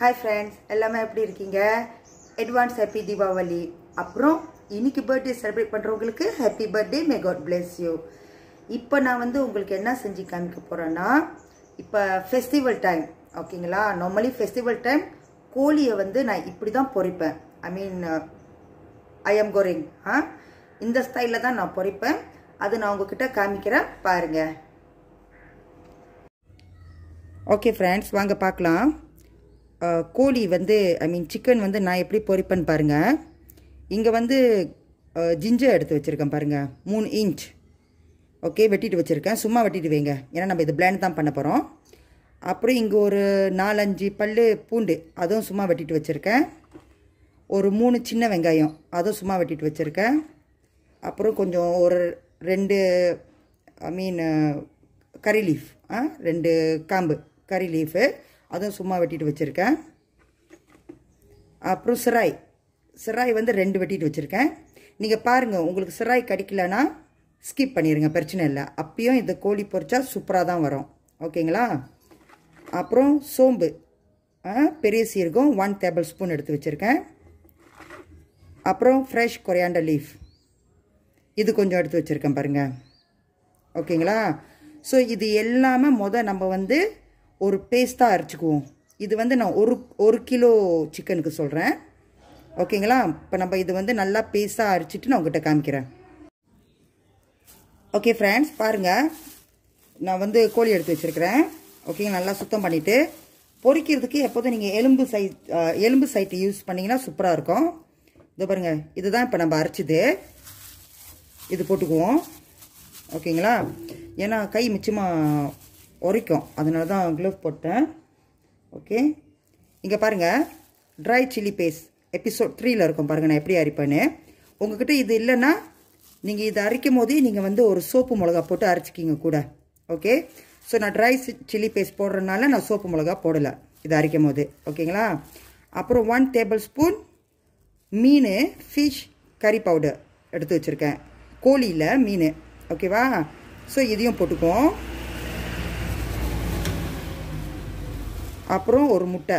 hi friends எல்லாமே எப்படி இருக்கீங்க அட்வான்ஸ் ஹாப்பி தீபாவளி அப்புறம் இன்னைக்கு பர்த்டே செலிப்ரேட் பண்ணுறவங்களுக்கு happy birthday may God bless you இப்போ நான் வந்து உங்களுக்கு என்ன செஞ்சு காமிக்க போகிறேன்னா இப்போ ஃபெஸ்டிவல் டைம் ஓகேங்களா நார்மலி ஃபெஸ்டிவல் டைம் கோழியை வந்து நான் இப்படி தான் பொரிப்பேன் ஐ மீன் ஐ எம் கோரிங் ஆ இந்த ஸ்டைலில் தான் நான் பொரிப்பேன் அது நான் உங்ககிட்ட காமிக்கிறேன் பாருங்கள் ஓகே ஃப்ரெண்ட்ஸ் வாங்க பார்க்கலாம் அஹ், கோழி வந்து ஐ மீன் சிக்கன் வந்து நான் எப்படி பொரிப்பேன்னு பாருங்கள் இங்கே வந்து ஜிஞ்சர் எடுத்து வச்சுருக்கேன் பாருங்கள் மூணு இன்ச் ஓகே வெட்டிட்டு வச்சுருக்கேன் சும்மா வெட்டிட்டு வைங்க ஏன்னா நம்ம இது பிளான் தான் பண்ண போகிறோம் அப்புறம் இங்கே ஒரு நாலஞ்சு பல் பூண்டு அதுவும் சும்மா வெட்டிட்டு வச்சுருக்கேன் ஒரு மூணு சின்ன வெங்காயம் அதுவும் சும்மா வெட்டிட்டு வச்சுருக்கேன் அப்புறம் கொஞ்சம் ஒரு ரெண்டு ஐ மீன் கறி லீஃப் ஆ ரெண்டு காம்பு கறி லீஃபு அதுவும் சும்மா வெட்டிட்டு வச்சுருக்கேன் அப்புறம் சிராய் சிராய் வந்து ரெண்டு வெட்டிட்டு வச்சுருக்கேன் நீங்கள் பாருங்கள் உங்களுக்கு சிராய் கிடைக்கலனா ஸ்கிப் பண்ணிடுங்க பிரச்சனை இல்லை அப்பயும் இந்த கோழி பொரிச்சா சூப்பராக தான் வரும் ஓகேங்களா அப்புறம் சோம்பு ஆ, பெரிய சீரகம் ஒன் டேபிள் ஸ்பூன் எடுத்து வச்சுருக்கேன் அப்புறம் ஃப்ரெஷ் கொரியாண்டர் லீஃப் இது கொஞ்சம் எடுத்து வச்சுருக்கேன் பாருங்கள் ஓகேங்களா ஸோ இது எல்லாமே முத நம்ம வந்து ஒரு பேஸ்ட்டாக அரைச்சிக்குவோம் இது வந்து நான் ஒரு ஒரு கிலோ சிக்கனுக்கு சொல்கிறேன் ஓகேங்களா இப்போ நம்ம இது வந்து நல்லா பேஸ்ட்டாக அரைச்சிட்டு நான் உங்ககிட்ட காமிக்கிறேன் ஓகே ஃப்ரெண்ட்ஸ் பாருங்கள் நான் வந்து கோழி எடுத்து வச்சுருக்கிறேன் ஓகேங்க நல்லா சுத்தம் பண்ணிவிட்டு பொரிக்கிறதுக்கு எப்போதும் நீங்கள் எலும்பு சைட் எலும்பு சைட்டு யூஸ் பண்ணிங்கன்னா சூப்பராக இருக்கும் இதோ பாருங்கள் இதுதான் இப்போ நம்ம அரைச்சிது இது போட்டுக்குவோம் ஓகேங்களா ஏன்னா கை மிச்சமாக உரைக்கும் அதனால தான் க்ளவ் போட்டேன் ஓகே இங்கே பாருங்கள் ட்ரை சில்லி பேஸ்ட் எபிசோட் த்ரீயில் இருக்கும் பாருங்கள் நான் எப்படி அரைப்பேன்னு உங்ககிட்ட இது இல்லைன்னா நீங்கள் இதை அரைக்கும் போதே நீங்கள் வந்து ஒரு சோப்பு மிளகா போட்டு அரைச்சிக்கிங்க கூட ஓகே ஸோ நான் ட்ரை சில்லி பேஸ்ட் போடுறதுனால நான் சோப்பு மிளகா போடலை இதை அரைக்கும் போது ஓகேங்களா அப்புறம் ஒன் டேபிள் ஸ்பூன் மீன் ஃபிஷ் கறி பவுடர் எடுத்து வச்சுருக்கேன் கோழியில் மீன் ஓகேவா ஸோ இதையும் போட்டுக்குவோம் அப்புறம் ஒரு முட்டை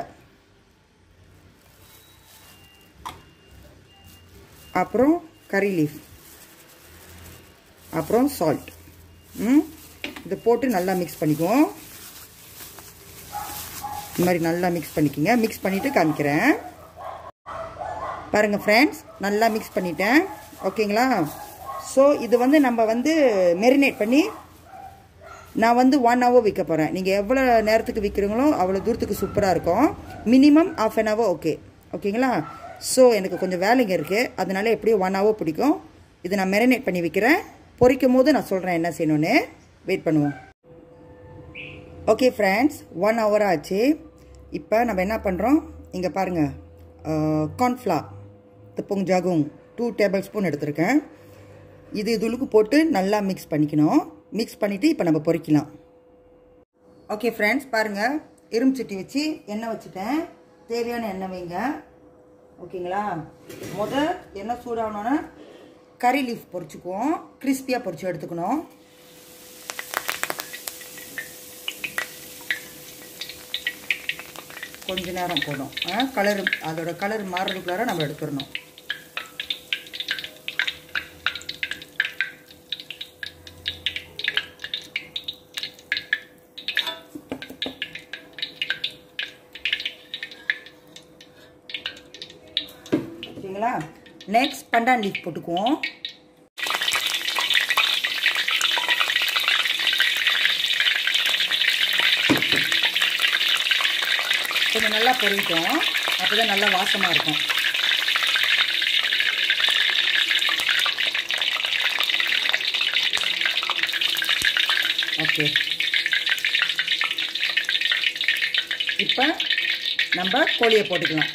அப்புறம் கறி லீஃப் அப்புறம் சால்ட் ம் இதை போட்டு நல்லா மிக்ஸ் பண்ணிக்குவோம் இந்த மாதிரி நல்லா மிக்ஸ் பண்ணிக்கோங்க மிக்ஸ் பண்ணிவிட்டு காமிக்கிறேன் பாருங்கள் ஃப்ரெண்ட்ஸ் நல்லா மிக்ஸ் பண்ணிட்டேன் ஓகேங்களா ஸோ இது வந்து நம்ம வந்து மெரினேட் பண்ணி நான் வந்து ஒன் ஹவர் விற்க போகிறேன் நீங்கள் எவ்வளோ நேரத்துக்கு விற்கிறீங்களோ அவ்வளோ தூரத்துக்கு சூப்பராக இருக்கும் minimum half an hour okay ஓகேங்களா ஸோ எனக்கு கொஞ்சம் வேலைங்க இருக்குது அதனால எப்படியும் ஒன் ஹவர் பிடிக்கும் இதை நான் மெரினேட் பண்ணி விற்கிறேன் பொரிக்கும் போது நான் சொல்கிறேன் என்ன செய்யணும்னு வெயிட் பண்ணுவோம் ஓகே ஃப்ரெண்ட்ஸ் ஒன் ஹவர் ஆச்சு இப்போ நம்ம என்ன பண்ணுறோம் இங்கே பாருங்கள் கார்ன்ஃப்ளா தப்புங் ஜாகும் டூ டேபிள் ஸ்பூன் எடுத்திருக்கேன் இது இதுளுக்கு போட்டு நல்லா மிக்ஸ் பண்ணிக்கணும் மிக்ஸ் பண்ணிவிட்டு இப்போ நம்ம பொரிக்கலாம் ஓகே ஃப்ரெண்ட்ஸ் பாருங்கள் இரும்பு சட்டி வச்சு எண்ணெய் வச்சுட்டேன் தேவையான எண்ணெய் வைங்க ஓகேங்களா முத எண்ணெய் சூடாகணுன்னா கறி லீஃப் பொரிச்சுக்குவோம் கிறிஸ்பியாக பொரிச்சு எடுத்துக்கணும் கொஞ்ச நேரம் போடும் கலர் அதோட கலர் மாறுறதுக்குள்ளார நம்ம எடுத்துடணும் ஓகேங்களா நெக்ஸ்ட் பண்டான் லீஃப் போட்டுக்குவோம் கொஞ்சம் நல்லா பொரிட்டோம் அப்போ தான் நல்லா வாசமாக இருக்கும் ஓகே இப்போ நம்ம கோழியை போட்டுக்கலாம்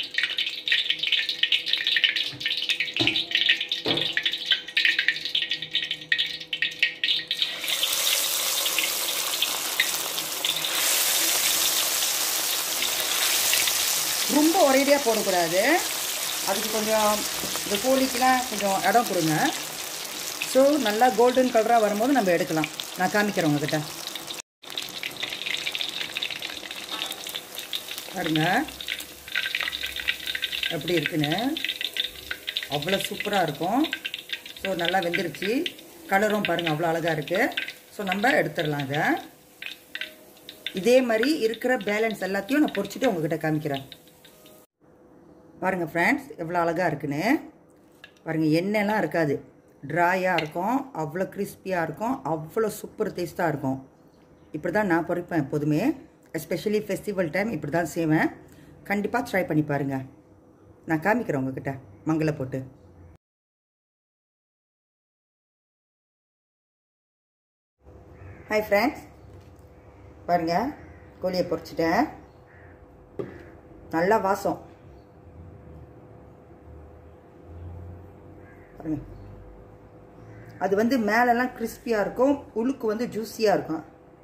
ரொம்ப ஒரேடியாக போடக்கூடாது அதுக்கு கொஞ்சம் இந்த கோழிக்கெலாம் கொஞ்சம் இடம் கொடுங்க ஸோ நல்லா கோல்டன் கலராக வரும்போது நம்ம எடுக்கலாம் நான் காமிக்கிறேன் உங்ககிட்ட பாருங்க எப்படி இருக்குன்னு அவ்வளோ சூப்பராக இருக்கும் ஸோ நல்லா வெந்துருச்சு கலரும் பாருங்கள் அவ்வளோ அழகாக இருக்குது ஸோ நம்ம எடுத்துடலாம் இதை இதே மாதிரி இருக்கிற பேலன்ஸ் எல்லாத்தையும் நான் பொறிச்சிட்டு உங்ககிட்ட காமிக்கிறேன் பாருங்கள் ஃப்ரெண்ட்ஸ் எவ்வளோ அழகாக இருக்குன்னு பாருங்கள் எண்ணெய்லாம் இருக்காது ட்ராயாக இருக்கும் அவ்வளோ கிறிஸ்பியாக இருக்கும் அவ்வளோ சூப்பர் டேஸ்ட்டாக இருக்கும் இப்படி தான் நான் பொறிப்பேன் எப்போதுமே எஸ்பெஷலி ஃபெஸ்டிவல் டைம் இப்படி தான் செய்வேன் கண்டிப்பாக ட்ரை பண்ணி பாருங்கள் நான் காமிக்கிறேன் உங்ககிட்ட மங்கள போட்டு ஹாய் ஃப்ரெண்ட்ஸ் பாருங்கள் கோழியை பொறிச்சிட்டேன் நல்லா வாசம் பாருங்க அது வந்து மேலெல்லாம் கிறிஸ்பியாக இருக்கும் உளுக்கு வந்து ஜூஸியாக இருக்கும்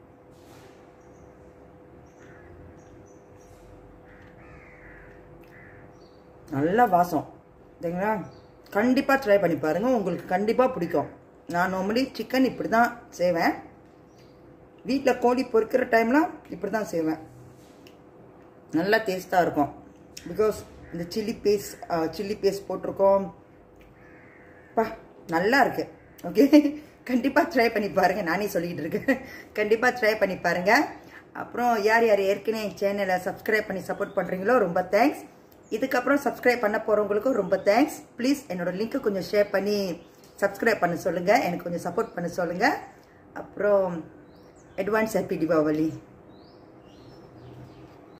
நல்ல வாசம் சரிங்களா கண்டிப்பாக ட்ரை பண்ணி பாருங்கள் உங்களுக்கு கண்டிப்பாக பிடிக்கும் நான் நார்மலி சிக்கன் இப்படி தான் செய்வேன் வீட்டில் கோழி பொறிக்கிற டைம்லாம் இப்படி தான் செய்வேன் நல்லா டேஸ்ட்டாக இருக்கும் பிகாஸ் இந்த சில்லி பேஸ்ட் சில்லி பேஸ்ட் போட்டிருக்கோம் பா நல்லா இருக்கு ஓகே கண்டிப்பாக ட்ரை பண்ணி பாருங்கள் நானே சொல்லிக்கிட்டு இருக்கேன் கண்டிப்பாக ட்ரை பண்ணி பாருங்கள் அப்புறம் யார் யார் ஏற்கனவே சேனலை சப்ஸ்கிரைப் பண்ணி சப்போர்ட் பண்ணுறீங்களோ ரொம்ப தேங்க்ஸ் இதுக்கப்புறம் சப்ஸ்கிரைப் பண்ண போகிறவங்களுக்கும் ரொம்ப தேங்க்ஸ் ப்ளீஸ் என்னோட லிங்க்கை கொஞ்சம் ஷேர் பண்ணி சப்ஸ்கிரைப் பண்ண சொல்லுங்கள் எனக்கு கொஞ்சம் சப்போர்ட் பண்ண சொல்லுங்கள் அப்புறம் அட்வான்ஸ் ஹாப்பி தீபாவளி